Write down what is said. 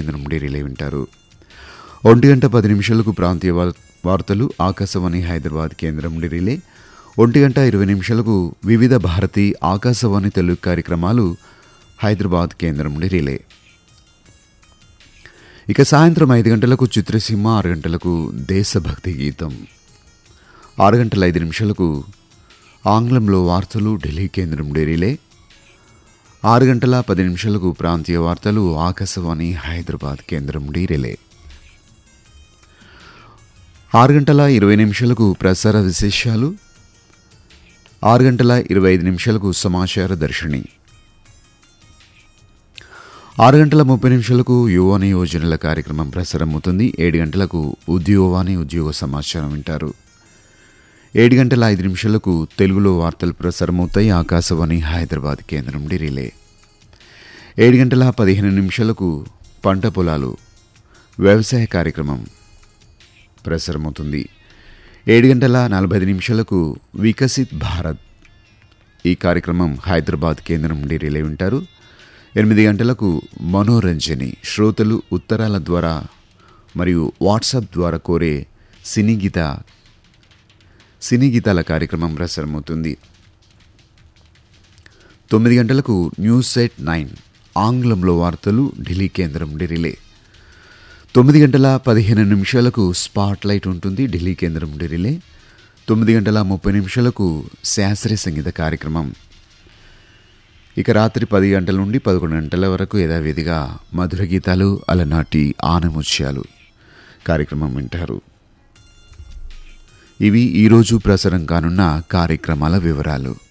కేంద్రం నుండి రిలే వింటారు ఒంటి గంట పది నిమిషాలకు ప్రాంతీయ వార్- వార్తలు ఆకాశవాణి హైదరాబాద్ కేంద్రం నుండి రిలే ఒంటి గంట ఇరవై నిమిషాలకు వివిధ భారతి ఆకాశవాణి తెలుగు కార్యక్రమాలు హైదరాబాద్ కేంద్రం నుండి రిలే ఇక సాయంత్రం ఐదు గంటలకు చిత్రసీమ ఆరు గంటలకు దేశభక్తి గీతం ఆరు గంటల ఐదు నిమిషాలకు ఆంగ్లంలో వార్తలు ఢిల్లీ కేంద్రం నుండి రిలే ఆరు గంటల పది నిమిషాలకు ప్రాంతీయ వార్తలు ఆకాశవాణి హైదరాబాద్ కేంద్రం నుండి రిలే ఆరు గంటల ఇరవై నిమిషాలకు ప్రసార విశేషాలు ఆరు గంటల ఇరవై ఐదు నిమిషాలకు సమాచార దర్శిని ఆరు గంటల ముప్పై నిమిషాలకు యువని యోజనల కార్యక్రమం ప్రసారమవుతుంది ఏడు గంటలకు ఉద్యోగాని ఉద్యోగ సమాచారం వింటారు ఏడు గంటల ఐదు నిమిషాలకు తెలుగులో వార్తలు ప్రసారమవుతాయి ఆకాశవాణి హైదరాబాద్ కేంద్రం నుండి రిలే ఏడు గంటల పదిహేను నిమిషాలకు పంట పొలాలు వ్యవసాయ కార్యక్రమం ప్రసారమవుతుంది ఏడు గంటల నలభై ఐదు నిమిషాలకు వికసిత్ భారత్ ఈ కార్యక్రమం హైదరాబాద్ కేంద్రం నుండి రిలే వింటారు ఎనిమిది గంటలకు మనోరంజని శ్రోతలు ఉత్తరాల ద్వారా మరియు వాట్సాప్ ద్వారా కోరే సినీ గీత సినీ గీతాల కార్యక్రమం ప్రసారమవుతుంది తొమ్మిది గంటలకు న్యూస్ సెట్ నైన్ ఆంగ్లంలో వార్తలు ఢిల్లీ కేంద్రం నుండి రిలే తొమ్మిది గంటల పదిహేను నిమిషాలకు స్పాట్ లైట్ ఉంటుంది ఢిల్లీ కేంద్రం నుండి రిలే తొమ్మిది గంటల ముప్పై నిమిషాలకు శాస్త్రీయ సంగీత కార్యక్రమం ఇక రాత్రి పది గంటల నుండి పదకొండు గంటల వరకు యథావిధిగా మధుర గీతాలు అలనాటి ఆనముత్యాలు కార్యక్రమం వింటారు ఇవి ఈరోజు ప్రసారం కానున్న కార్యక్రమాల వివరాలు